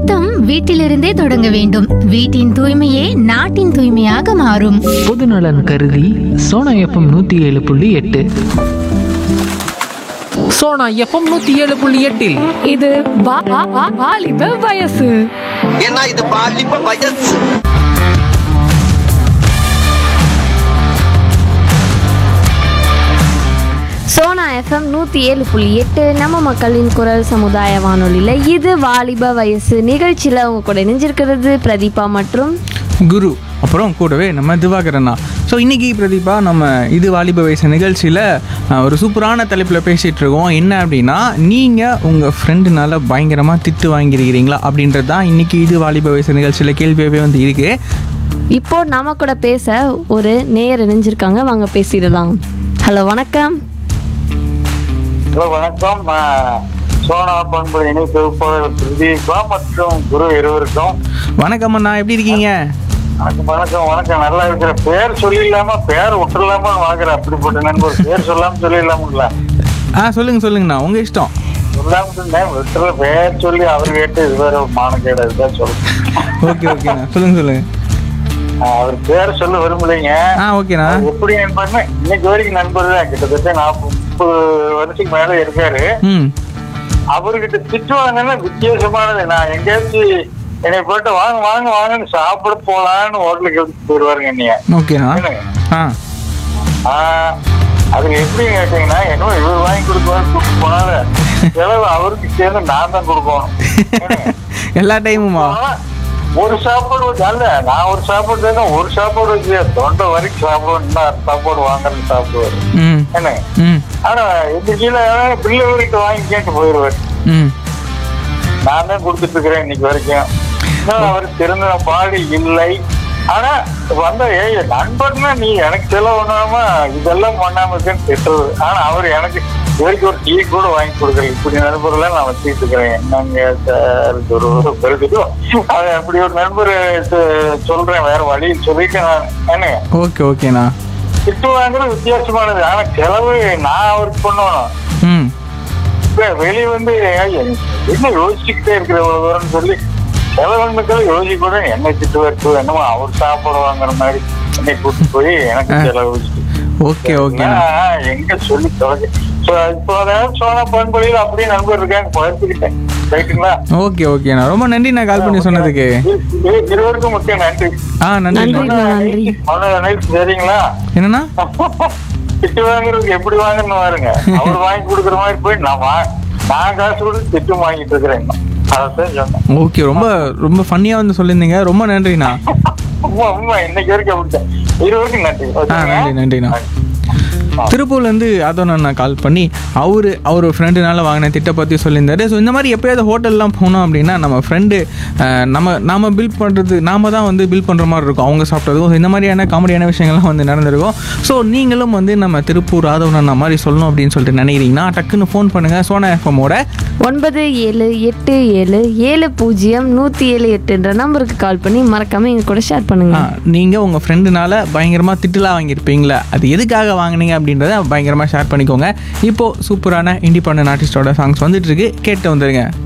சுத்தம் வீட்டிலிருந்தே தொடங்க வேண்டும் வீட்டின் தூய்மையே நாட்டின் தூய்மையாக மாறும் பொதுநலன் கருதி சோனா எஃப்எம் நூற்றி ஏழு புள்ளி எட்டு சோனா எஃப்எம் நூற்றி ஏழு புள்ளி எட்டில் இது வா- வா- வா- வாலிப வயசு ஏன்னா இது பாலிப்ப வயசு சோனா எஃப்எம் நூற்றி ஏழு புள்ளி எட்டு நம்ம மக்களின் குரல் சமுதாய வானொலியில் இது வாலிப வயசு நிகழ்ச்சியில் அவங்க கூட இணைஞ்சிருக்கிறது பிரதீபா மற்றும் குரு அப்புறம் கூடவே நம்ம திவாகரண்ணா ஸோ இன்றைக்கி பிரதீபா நம்ம இது வாலிப வயசு நிகழ்ச்சியில் ஒரு சூப்பரான தலைப்பில் பேசிகிட்டு இருக்கோம் என்ன அப்படின்னா நீங்கள் உங்கள் ஃப்ரெண்டுனால பயங்கரமாக திட்டு வாங்கியிருக்கிறீங்களா அப்படின்றது தான் இன்றைக்கி இது வாலிப வயசு நிகழ்ச்சியில் கேள்வியாகவே வந்து இருக்குது இப்போ நாம கூட பேச ஒரு நேயர் இணைஞ்சிருக்காங்க வாங்க பேசிடலாம் ஹலோ வணக்கம் ஹலோ வணக்கம் நான் சோனா பண்பு இணை தொகுப்பாளர் பிரதீபா மற்றும் குரு இருவருக்கும் வணக்கம் அண்ணா எப்படி இருக்கீங்க வணக்கம் வணக்கம் வணக்கம் நல்லா இருக்கிற பேர் சொல்லிடலாமா பேர் விட்டுலாமா வாங்குறேன் அப்படிப்பட்ட நண்பர் பேர் சொல்லாம சொல்லிடலாமுங்களா ஆ சொல்லுங்கள் சொல்லுங்கண்ணா உங்கள் இஷ்டம் சொல்லாம இருந்தேன் விட்டுற பேர் சொல்லி அவர் கேட்டு இது வேற மானக்கேடு இதுதான் சொல்லுங்க ஓகே ஓகேண்ணா சொல்லுங்கள் சொல்லுங்கள் அவர் பேர் சொல்ல விரும்பலைங்க ஆ ஓகேண்ணா அவர் எப்படி நண்பர்னா இன்னைக்கு வரைக்கும் நண்பர் தான் கிட்டத்தட்ட நாற்பது முப்பது வருஷத்துக்கு மேல இருக்காரு ம் அவர்கிட்ட திட்டுவாங்கன்னா வித்தியாசமானது நான் எங்கேயாச்சும் என்னை போட்டு வாங்க வாங்க வாங்கன்னு சாப்பிட போலான்னு ஹோட்டலுக்கு எடுத்து போயிடுவாருங்க என்னைய ஓகேண்ணா என்னங்க? ஆ ஆஹ் அது எப்படி கேட்டீங்கன்னா என்ன இவர் வாங்கி கொடுக்குவாரு கூப்பிட்டு போனால செலவு அவருக்கு சேர்ந்து நான் தான் கொடுக்கணும் என்னங்க? எல்லா டைமுமா ஆனா, ஒரு சாப்பாடு வச்சு அல்ல நான் ஒரு சாப்பாடு தானே ஒரு சாப்பாடு வச்சு தொண்டை வரைக்கும் சாப்பிடுவேன் இன்னும் சாப்பாடு வாங்கன்னு சாப்பிடுவாரு ம் என்னங்க ம் ஆனா இந்த கீழே பிள்ளை வரைக்கும் வாங்கி கேட்டு போயிடுவாரு ம் நான் தான் கொடுத்துட்டு இருக்கிறேன் இன்னைக்கு வரைக்கும் இன்னும் அவர் திருந்தின பாடு இல்லை ஆனா வந்த ஏய் நண்பர்னா நீ எனக்கு செலவு பண்ணாம இதெல்லாம் பண்ணாம இருக்கேன்னு திட்டுறது ஆனா அவர் எனக்கு இது வரைக்கும் ஒரு டீ கூட வாங்கி கொடுக்கல இப்படி நண்பர்லாம் நான் வச்சுட்டு இருக்கிறேன் என்னங்க சார் இது ஒரு பெருதுக்கும் அது அப்படி ஒரு நண்பர் சொ- சொல்றேன் வேற வழி சொல்லிட்டு நான் என்னங்க ஓகே ஓகேண்ணா திட்டு வாங்குறது வித்தியாசமானது ஆனா செலவு நான் அவருக்கு பண்ணணும் ம் இப்ப வெளிய வந்து ஏய், என்ன யோசிச்சுக்கிட்டே இருக்கிற இவ்வளவு தூரம்னு சொல்லி செலவனுக்கள் யோசிக்க கூட என்ன திட்டு வருது என்னமோ அவர் சாப்பாடு வாங்குற மாதிரி என்னை கூட்டு போய் எனக்கு ஆ. செலவு வச்சுட்டு. ஓகே ஓகேண்ணா நான் எங்க சொல்லி தொலைச்சு இப்போ அதாவது சோனா பண்பொழியில் அப்படியே நண்பர் இருக்காங்க பகிர்ந்துக்கிட்டேன் ரைட்டுங்களா ஓகே ஓகேண்ணா ரொம்ப நன்றி நான் கால் பண்ணி சொன்னதுக்கு இரு- இரு- இருவருக்கும் முக்கிய நன்றி ஆ நன்றி நன்றி. நன்றி. அவனோட நைட் சரிங்களா என்னண்ணா திட்டு வாங்குறதுக்கு எப்படி வாங்கன்னு பாருங்க அவர் வாங்கி கொடுக்குற மாதிரி போய் நான் வா- நான் காசு கொடுத்து திட்டு வாங்கிட்டு இருக்கிறேன் அதான் சொன்னேன் ஓகே ரொம்ப ரொம்ப ஃபன்னியாக வந்து சொல்லியிருந்தீங்க ரொம்ப நன்றிண்ணா உண்மை உண்மை இன்னைக்கு வரைக்கும் அப்படித்தான் இருவருக்கும் நன்றி ஆ நன்றி நன்றிண்ணா ஆ. திருப்பூர்லேருந்து யாதவ் நான் கால் பண்ணி அவர் அவர் ஃப்ரெண்டுனால வாங்கின திட்ட பற்றி சொல்லியிருந்தாரு ஸோ இந்த மாதிரி எப்போயாவது ஹோட்டல்லாம் போனோம் அப்படின்னா நம்ம ஃப்ரெண்டு நம்ம நாம பில் பண்ணுறது நாம தான் வந்து பில் பண்ணுற மாதிரி இருக்கும் அவங்க சாப்பிட்டதும் So, இந்த மாதிரியான காமெடியான விஷயங்கள்லாம் வந்து நடந்திருக்கும் ஸோ நீங்களும் வந்து நம்ம திருப்பூர் யாதவ் அண்ணா மாதிரி சொல்லணும் அப்படின்னு சொல்லிட்டு நினைக்கிறீங்கன்னா டக்குன்னு ஃபோன் பண்ணுங்கள் சோனா எஃப்எம்மோட ஒன்பது ஏழு எட்டு ஏழு ஏழு பூஜ்ஜியம் நூற்றி ஏழு எட்டுன்ற நம்பருக்கு கால் பண்ணி மறக்காம எங்க கூட ஷேர் பண்ணுங்க நீங்கள் உங்கள் ஃப்ரெண்டுனால பயங்கரமாக திட்டுலாம் வாங்கியிருப்பீங்களா அது எதுக்காக வாங்குனீங்க அப்படின்றத பயங்கரமாக ஷேர் பண்ணிக்கோங்க இப்போது சூப்பரான இண்டிபெண்டன்ட் ஆர்டிஸ்டோட சாங்ஸ் வந்துட்டு இருக்கு கேட்டு வந்துருங்க